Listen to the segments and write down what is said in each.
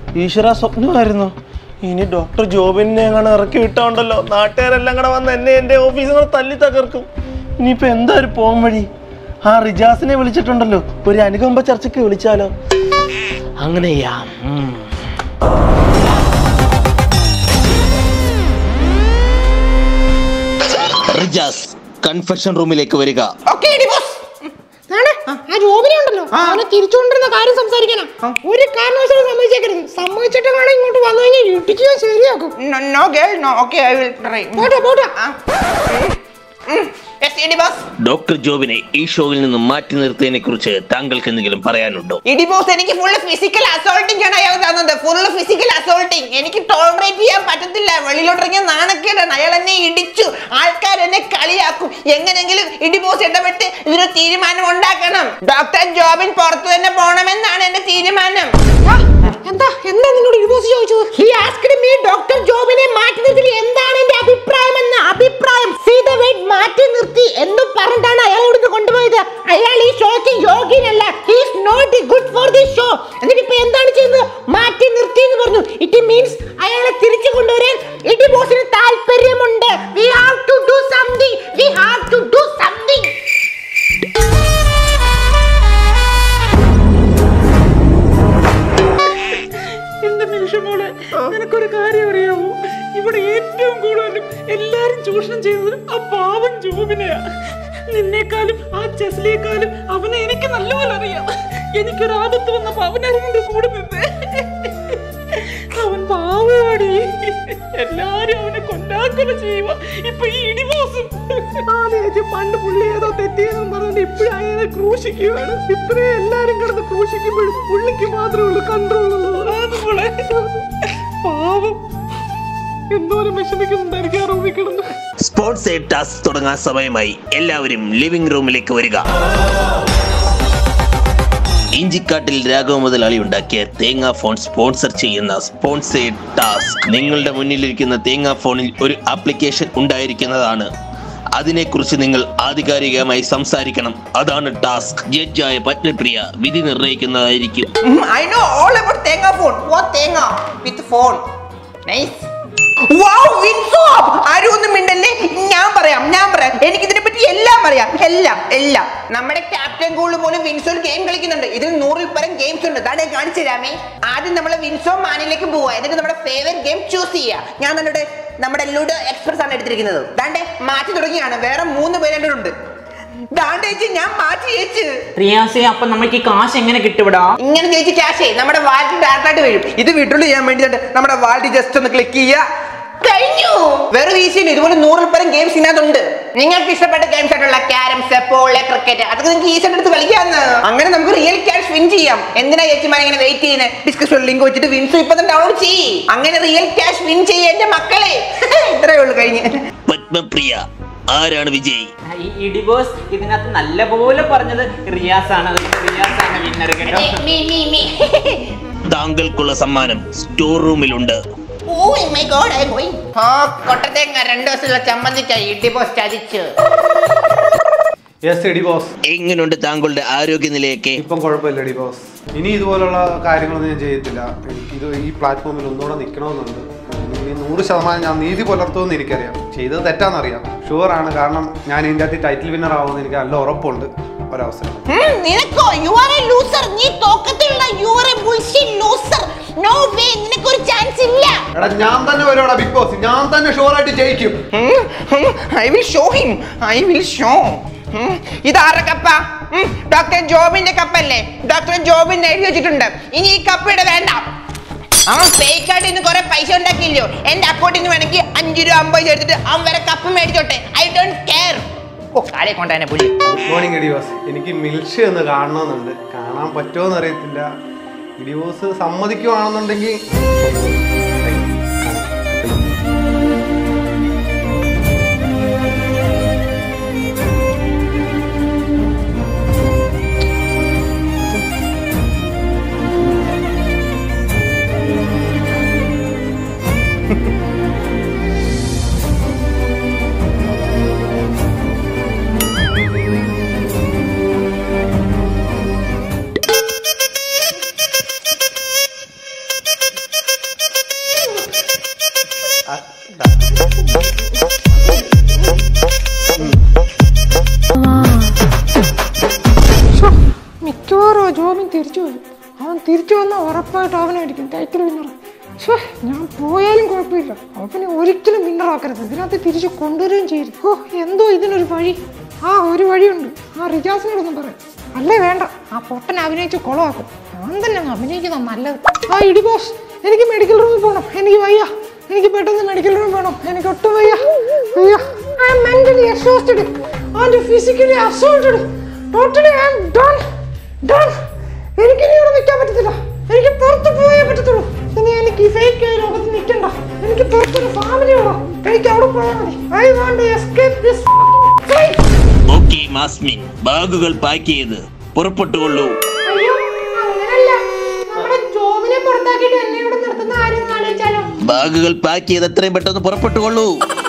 ഈശ്വര സ്വപ്നമായിരുന്നു ഇനി ഡോക്ടർ ജോബിനെ അങ്ങനെ ഇറക്കി വിട്ടോണ്ടല്ലോ നാട്ടുകാരെല്ലാം കൂടെ വന്ന് എന്നെ എൻ്റെ ഓഫീസിൽ കൂടെ തല്ലി തകർക്കും ഇനിയിപ്പോ എന്താ ഒരു പോം വഴി ആ റിജാസിനെ വിളിച്ചിട്ടുണ്ടല്ലോ ഒരു അനുകമ്പ ചർച്ചയ്ക്ക് വിളിച്ചാലോ അങ്ങനെ ചെയ്യാം ഉം. റിജാസ് കൺഫെഷൻ റൂമിലേക്ക് വരിക ഓക്കെ ബോസ് ആണ് ആ ജോബിനെ ഉണ്ടല്ലോ അവനെ തിരിച്ചുകൊണ്ടിരുന്ന കാര്യം സംസാരിക്കാനാ ഒരു കാരണവശാലും സമ്മതിച്ചേക്കരുത് സമ്മതിച്ചിട്ട് വേണം ഇങ്ങോട്ട് വന്നു കഴിഞ്ഞാൽ ഇട്ടിച്ച് ഞാൻ ശരിയാക്കും no girl no okay I will try പോട്ടെ പോട്ടെ യെസ് ഇടി ബോസ് ഡോക്ടർ ജോബിനെ ഈ ഷോയിൽ നിന്ന് മാറ്റി നിർത്തിയതിനെ കുറിച്ച് താങ്കൾക്ക് എന്തെങ്കിലും പറയാനുണ്ടോ ഇടി ബോസ് എനിക്ക് ഫുള്ള് ഫിസിക്കൽ അസോൾട്ടിംഗ് ആണ് അയാൾ തന്നത് ഫുള്ള് ഫിസിക്കൽ അസോൾട്ടിംഗ് എനിക്ക് ടോളറേറ്റ് ചെയ്യാൻ പറ്റത്തില്ല വെളിയിലോട്ടിറങ്ങിയ നാണക്കേടാണ് അയാൾ എന്നെ ഇടിച്ചു ആൾക്കാർ എന്നെ കളിയാക്കും എങ്ങനെങ്കിലും ഇടി ബോസ് ഇടപെട്ട് ഇതിന് തീരുമാനം ഉണ്ടാക്കണം ഡോക്ടർ ജോബിൻ പുറത്തു തന്നെ പോകണമെന്നാണ് എന്റെ തീരുമാനം ആ, എന്താ എന്താ നിന്നോട് ഡിവോഴ്സ് ചോദിച്ചത് ഹി ആസ്ക്ഡ് മീ ഡോക്ടർ ജോബിനെ മാറ്റി നിർത്തി എന്താണ് എന്റെ അഭിപ്രായം എന്ന അഭിപ്രായം സീത വെയിറ്റ് മാറ്റി നിർത്തി എന്ന് പറഞ്ഞിട്ടാണ് അയാൾ ഇവിടുന്ന് കൊണ്ടുപോയത് അയാൾ ഈ ഷോയ്ക്ക് യോഗ്യനല്ല he's not good for the show എന്നിട്ട് ഇപ്പൊ എന്താണ് ചെയ്യുന്നത് മാറ്റി നിർത്തി എന്ന് പറഞ്ഞു ഇറ്റ് മീൻസ് അയാളെ തിരിച്ചു കൊണ്ടുവരാൻ ഇടി ബോസിന് താല്പര്യമുണ്ട് we have to do something we have to do something എന്റെ നിമിഷമോളെ നിനക്കൊരു കാര്യം അറിയാമോ ഇവിടെ ഏറ്റവും കൂടുതലും എല്ലാരും ചൂഷണം ചെയ്യുന്നത് ആ പാവം ജോബിനെയാ നിന്നേക്കാളും ആ ചെസ്ലിയെക്കാളും അവനെ എനിക്ക് നല്ലപോലെ അറിയാം എനിക്കൊരു ആപത്ത് വന്നപ്പോ അവനായിരുന്നു എന്റെ കൂടെ നിന്ന് അവൻ പാവടി എല്ലാരും അവനെ കൊണ്ടാക്കൊല ചെയ്യുക ഇപ്പൊ ഈ ഇടിമോസം പണ്ട് പുള്ളി ഏതോ തെറ്റിയെന്നും പറഞ്ഞിട്ട് ഇപ്പോഴും അയാളെ ക്രൂശിക്കുകയാണ് ഇത്രയും എല്ലാരും കിടന്ന് ക്രൂശിക്കുമ്പോഴും പുള്ളിക്ക് മാത്രമേ ഉള്ളൂ കൺട്രോൾ ഉള്ളത് പാവം എന്തോരം വിഷമിക്കുന്നുണ്ടായിരിക്കും ആ റൂമിൽ കിടന്ന് സ്പോർട്സ് എയ്ഡ് ടാസ്ക് തുടങ്ങാൻ സമയമായി എല്ലാവരും ലിവിംഗ് റൂമിലേക്ക് വരിക ഇഞ്ചിക്കാട്ടിൽ രാഘവ മുതലാളി ഉണ്ടാക്കിയ തേങ്ങാ ഫോൺ സ്പോൺസർ ചെയ്യുന്ന സ്പോൺസേഡ് ടാസ്ക് നിങ്ങളുടെ മുന്നിലിരിക്കുന്ന തേങ്ങാ ഫോണിൽ ഒരു ആപ്ലിക്കേഷൻ ഉണ്ടായിരിക്കുന്നതാണ് അതിനെക്കുറിച്ച് നിങ്ങൾ ആധികാരികമായി സംസാരിക്കണം അതാണ് ടാസ്ക് ജഡ്ജായ പത്മപ്രിയ വിധി നിർണ്ണയിക്കുന്നതായിരിക്കും ഐ നോ ഓൾ അബൌട്ട് തേങ്ങ ഫോൺ വാട്ട് തേങ്ങ വിത്ത് ഫോൺ നൈസ് വൗ വിൻസോപ്പ് ആരും ഒന്നും മിണ്ടല്ലേ ഞാൻ പറയാം ഞാൻ പറയാം എനിക്ക് ഇതിനെ പറ്റി എല്ലാം അറിയാം എല്ലാം എല്ലാം നമ്മുടെ ക്യാപ്റ്റൻ കൂള് പോലും വിൻസോൽ ഗെയിം കളിക്കുന്നുണ്ട് ഇതിൽ നൂറിൽ പരം ഗെയിംസ് ഉണ്ട് താടെ കാണിച്ചു തരാമേ ആദ്യം നമ്മൾ വിൻസോ മാനിലേക്ക് പോവാ എന്നിട്ട് നമ്മുടെ ഫേവറേറ്റ് ഗെയിം ചൂസ് ചെയ്യുക ഞാൻ നമ്മുടെ നമ്മുടെ ലുഡോ എക്സ്പ്രസ് ആണ് എടുത്തിരിക്കുന്നത് ദാണ്ടെ മാറ്റി തുടങ്ങിയാണ് വേറെ മൂന്ന് പേരുണ്ട് ദാണ്ടെ ചേച്ചി ഞാൻ മാറ്റി ചേച്ചി റിയാസെ അപ്പൊ നമുക്ക് ഈ കാശ് എങ്ങനെ കിട്ടുവിടാ ഇങ്ങനെ ചേച്ചി ക്യാഷേ നമ്മുടെ വാലറ്റ് ഡയറക്റ്റായിട്ട് വരും ഇത് വിട്ടുള്ളൂ ചെയ്യാൻ വേണ്ടിയിട്ട് നമ്മുടെ വാലറ്റ് ജസ്റ്റ് ഒന്ന് ക്ലിക്ക് ചെയ്യുക കഴിഞ്ഞു വെറും ഈസിയാണ് ഇതുപോലെ നൂറിൽ പരം ഗെയിംസ് ഇതിനകത്തുണ്ട് നിങ്ങൾക്ക് ഇഷ്ടപ്പെട്ട ഗെയിംസ് ആയിട്ടുള്ള ക്യാരംസ് പോള് ക്രിക്കറ്റ് അതൊക്കെ നിങ്ങൾക്ക് ഈസി എടുത്ത് കളിക്കാന്ന് അങ്ങനെ നമുക്ക് റിയൽ ക്യാഷ് വിൻ ചെയ്യാം എന്തിനാ ചേച്ചിമാരെ ഇങ്ങനെ വെയിറ്റ് ചെയ്യുന്നത് ഡിസ്കഷൻ ലിങ്ക് വെച്ചിട്ട് വിൻസ് ഇപ്പൊ തന്നെ ഡൗൺലോഡ് ചെയ്യ് അങ്ങനെ റിയൽ ക്യാഷ് വിൻ ചെയ്യ എന്റെ മക്കളെ ഇത്രയേ ഉള്ളൂ കഴിഞ്ഞ് പത്മപ്രിയ ആരാണ് വിജയ് ഈ ഇടിബോസ് ഇതിനകത്ത് നല്ലപോലെ പറഞ്ഞത് റിയാസ് ആണ് റിയാസ് ആണ് വിന്നർ കേട്ടോ മീ മീ മീ താങ്കൾക്കുള്ള സമ്മാനം സ്റ്റോർ റൂമിലുണ്ട് oh my god I going ആ കൊട്ടത്തേങ്ങ രണ്ടു ദിവസമുള്ള ചമ്മന്തിക്ക ഇടിബോസ് ചതിച്ചു യെസ് എടി ബോസ് എങ്ങനെയുണ്ട് താങ്കളുടെ ആരോഗ്യനിലയൊക്കെ ഇപ്പം കുഴപ്പമില്ല എടി ബോസ് ഇനി ഇതുപോലുള്ള കാര്യങ്ങളൊന്നും ഞാൻ ചെയ്യത്തില്ല എനിക്ക് ഇത് ഈ പ്ലാറ്റ്ഫോമിൽ ഒന്നുകൂടെ നിൽക്കണമെന്നുണ്ട് ഇനി നൂറ് ശതമാനം ഞാൻ നീതി പുലർത്തുമെന്ന് എനിക്കറിയാം ചെയ്തത് തെറ്റാന്നറിയാം ഷുവർ ആണ് കാരണം ഞാൻ ഇതിൻ്റെ അകത്ത് ടൈറ്റിൽ വിന്നർ ആവുമെന്ന് എനിക്ക് നല്ല ഉറപ്പുണ്ട് ഒരവസരം ഉം, നിനക്കോ യു ആർ എ ലൂസർ നീ തോക്കത്തിലുള്ള you are a bullshit loser no way നിനക്കൊരു ചാൻസ് ഇല്ല എടാ ഞാൻ തന്നെ വരുവാടാ ബിഗ് ബോസ് ഞാൻ തന്നെ ഷുവർ ആയിട്ട് ജയിക്കും I will show him I will show ഇതാരുടെ കപ്പ ഡോക്ടർ ജോബിന്റെ കപ്പല്ലേ ഡോക്ടർ ജോബിന് എഴുതി വെച്ചിട്ടുണ്ട് ഇനി ഈ കപ്പ് ഇവിടെ വേണ്ട അവൻ ഫേക്ക് ആയിട്ട് ഇന്ന് കുറെ പൈസ ഉണ്ടാക്കിയില്ലയോ എന്റെ അക്കൗണ്ടിൽ നിന്ന് വേണമെങ്കിൽ അഞ്ചു രൂപ അമ്പത് രൂപ എടുത്തിട്ട് അവൻ വരെ കപ്പ് മേടിച്ചോട്ടെ ഐ ഡോണ്ട് കെയർ ഓ കാലെ കൊണ്ടാനെ പുള്ളി ഗുഡ് മോർണിംഗ് ഇഡിയോസ് എനിക്ക് മിൽഷി ഒന്ന് കാണണമെന്നുണ്ട് കാണാൻ പറ്റുമോ എന്ന് അറിയത്തില്ല ഇഡിയോസ് സമ്മതിക്കുവാണെന്നുണ്ടെങ്കിൽ ജോബിൻ തിരിച്ചു വരും അവൻ തിരിച്ചു വന്നാൽ ഉറപ്പായിട്ട് അവനായിരിക്കും ടൈറ്റിൽ വിന്നർ ഛേ ഞാൻ പോയാലും കുഴപ്പമില്ല അവനെ ഒരിക്കലും വിന്നറാക്കരുത് ഇതിനകത്ത് തിരിച്ചു കൊണ്ടുവരികയും ചെയ്തു ഓ എന്തോ ഇതിനൊരു വഴി ആ ഒരു വഴിയുണ്ട് ആ റിജാസിനോടൊന്നും പറയാം അല്ലേ വേണ്ട ആ പൊട്ടൻ അഭിനയിച്ച് കുളമാക്കും ഞാൻ തന്നെ അങ്ങ് അഭിനയിക്കുന്ന നല്ലത് ആ ഇടി ബോസ് എനിക്ക് മെഡിക്കൽ റൂമിൽ പോകണം എനിക്ക് വയ്യ എനിക്ക് പെട്ടെന്ന് മെഡിക്കൽ റൂം വേണം എനിക്ക് ഒട്ടും വയ്യ വയ്യ I am mentally exhausted and physically assaulted totally I am done done എനിക്ക് ഇനി ഇവിടെ നിൽക്കാൻ പറ്റത്തില്ല എനിക്ക് പുറത്ത് പോയേ പറ്റത്തുള്ളൂ ഇനി എനിക്ക് ഈ ഫേക്ക് ലോകത്ത് നിൽക്കണ്ട എനിക്ക് പുറത്തൊരു ഫാമിലി വേണം എനിക്ക് അവിടെ പോയാൽ മതി I want escape this okay മാസ്മിൻ ബാഗുകൾ പാക്ക് ചെയ്ത് പുറപ്പെട്ടുകൊള്ളൂ അയ്യോ അങ്ങനല്ല നമ്മുടെ ജോബിനെ പുറത്താക്കിയിട്ട് എന്നെ ഇവിടെ നിർത്തുന്ന ആരും ആലോചിച്ചാലോ ബാഗുകൾ പാക്ക് ചെയ്ത് എത്രയും പെട്ടെന്ന് പുറപ്പെട്ടുകൊള്ളൂ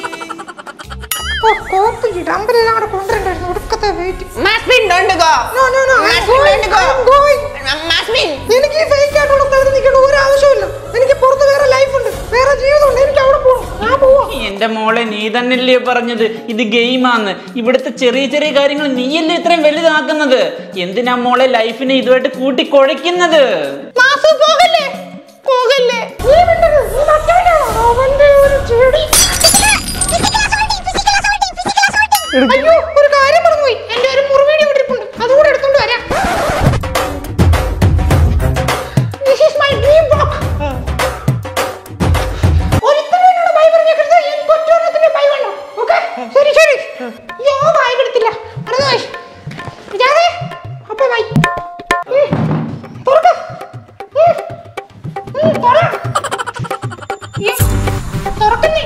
ഓ കോപ്പ് ഇടമ്പലെല്ലാം കൂടെ കൊണ്ടുവരണ്ടായിരുന്നു ഒടുക്കത്തെ വെയിറ്റ് മാസ്മിൻ don't go. No, no, no, I'm മാസ്മിൻ going, don't go. I'm going. മാസ്മിൻ എനിക്ക് ഈ ഫേക്ക് ആയിട്ടുള്ള സ്ഥലത്ത് നിൽക്കേണ്ട ഒരു ആവശ്യമില്ല എനിക്ക് പുറത്ത് വേറെ ലൈഫ് ഉണ്ട് വേറെ ജീവിതമുണ്ട് എനിക്ക് അവിടെ പോകണം ഞാൻ പോവാ എന്റെ മോളെ നീ തന്നെയല്ലേ പറഞ്ഞത് ഇത് ഗെയിമാന്ന് ഇവിടുത്തെ ചെറിയ ചെറിയ കാര്യങ്ങൾ നീയല്ലേ ഇത്രയും വലുതാക്കുന്നത് എന്തിനാ മോളെ ലൈഫിനെ ഇതുമായിട്ട് കൂട്ടി കുഴയ്ക്കുന്നത് മാസു പോകല്ലേ പോകല്ലേ നീ മിണ്ടരുത്. നീ മറ്റവനാണോ? അവന്റെ ഒരു ചെടി അയ്യോ ഒരു കാര്യം മറന്നുപോയി എന്റെ ഒരു മുറിവേടി ഇവിടെ ഇരിപ്പുണ്ട് അതുകൂടെ എടുത്തോണ്ട് വരാം This is my dream book. ഒരുത്തനും എന്നോട് bye പറഞ്ഞേക്കരുത്. എനിക്ക് ഒറ്റൊരെണ്ണത്തിന് bye വേണം. Okay? ശരി ശരി യോ bye കൊടുത്തില്ല അടുത്തതായി ഇതാതെ അപ്പൊ bye. ഉം. തുറക്ക്. ഉം. ഉം, തുറ. യ്യോ, തുറക്കുന്നേ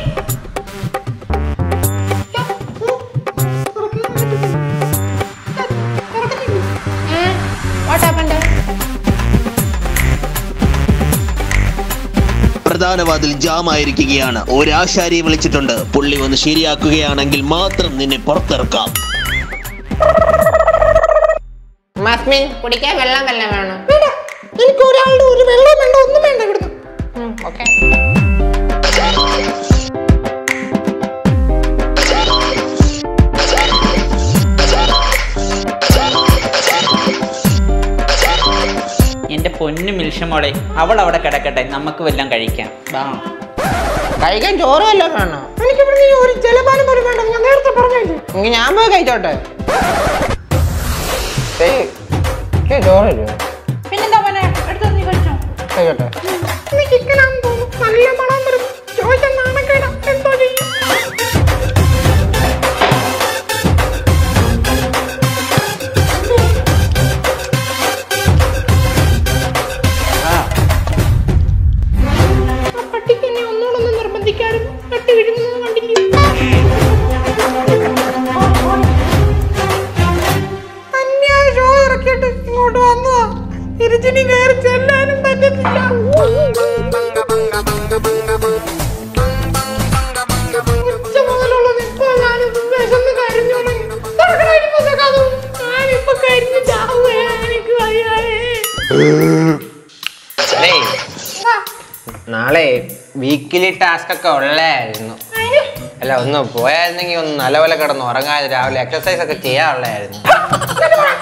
What happened? പ്രധാന വാതിൽ ജാം ആയിരിക്കുകയാണ് ഒരാശാരിയെ വിളിച്ചിട്ടുണ്ട് പുള്ളി ഒന്ന് ശരിയാക്കുകയാണെങ്കിൽ മാത്രം നിന്നെ പുറത്തിറക്കാം മാസ്മിൻ കുടിക്കാൻ വെള്ളം വല്ലതും വേണം വേണ്ട എനിക്ക് ഒരാളുടെ ഒരു വെള്ളം വേണ്ട ഒന്നും വേണ്ട ഇവിടുന്ന് ഓക്കെ എന്റെ പൊന്നു മിൽഷമോളെ അവൾ അവിടെ കിടക്കട്ടെ നമുക്ക് വല്ലതും കഴിക്കാം വാ. കഴിക്കാൻ ചോറ് വല്ലതും വേണോ എനിക്ക് ഇവിടുന്ന് ഈ ഒരു ജലപാനം പോലും വേണ്ട ഞാൻ നേരത്തെ പറഞ്ഞില്ലേ എങ്കിൽ ഞാൻ പോയി കഴിച്ചോട്ടെ ഏയ്, എനിക്ക് ചോറ് തരുമോ പിന്നെന്താ പോലെ എടുത്തു നീ കഴിച്ചോ കഴിച്ചോട്ടെ നീ ചിക്കനാന്ന് തോന്നുന്നു നല്ല മണം വരും ചോദിച്ചാൽ നാണക്കേടാ എന്തോ ചെയ്യും ആ പട്ടിക്ക് എന്നെ ഒന്നുകൂടെ ഒന്ന് നിർബന്ധിക്കായിരുന്നു കട്ടി വിഴുങ്ങുന്നത് കണ്ടില്ലേ അന്യായ ഷോ ഇറക്കിയിട്ട് ഇങ്ങോട്ട് വന്നതാ തിരിച്ചിനി കയറി ചെല്ലാനും പറ്റത്തില്ല ഉച്ച മുതലുള്ള നിപ്പോ ഞാനിപ്പോ വിശന്ന് കരഞ്ഞു തുടങ്ങി. തുറക്കടാ ഇനിയിപ്പോ സഖാവ്. ഞാനിപ്പോ കരിഞ്ഞ് ചാവുകയാ. എനിക്ക് വയ്യായേ. ആ, നാളെ വീക്കിലി ടാസ്ക് ഒക്കെ ഉള്ളായിരുന്നു അതിന് അല്ല ഒന്ന് പോയായിരുന്നെങ്കിൽ ഒന്ന് നല്ലപോലെ കിടന്ന് ഉറങ്ങാതെ രാവിലെ എക്സസൈസ് ഒക്കെ ചെയ്യാനുള്ളായിരുന്നു ഇങ്ങോട്ട് വാ.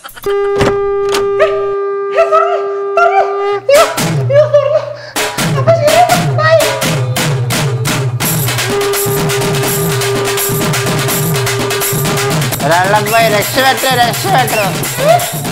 ഏ, തുറന്നു, തുറന്നു. അയ്യോ, അയ്യോ, തുറന്നു. അപ്പൊ ശരി, bye. ഒരാളെ പോയി രക്ഷപ്പെട്ടു രക്ഷപ്പെട്ടു ഏ,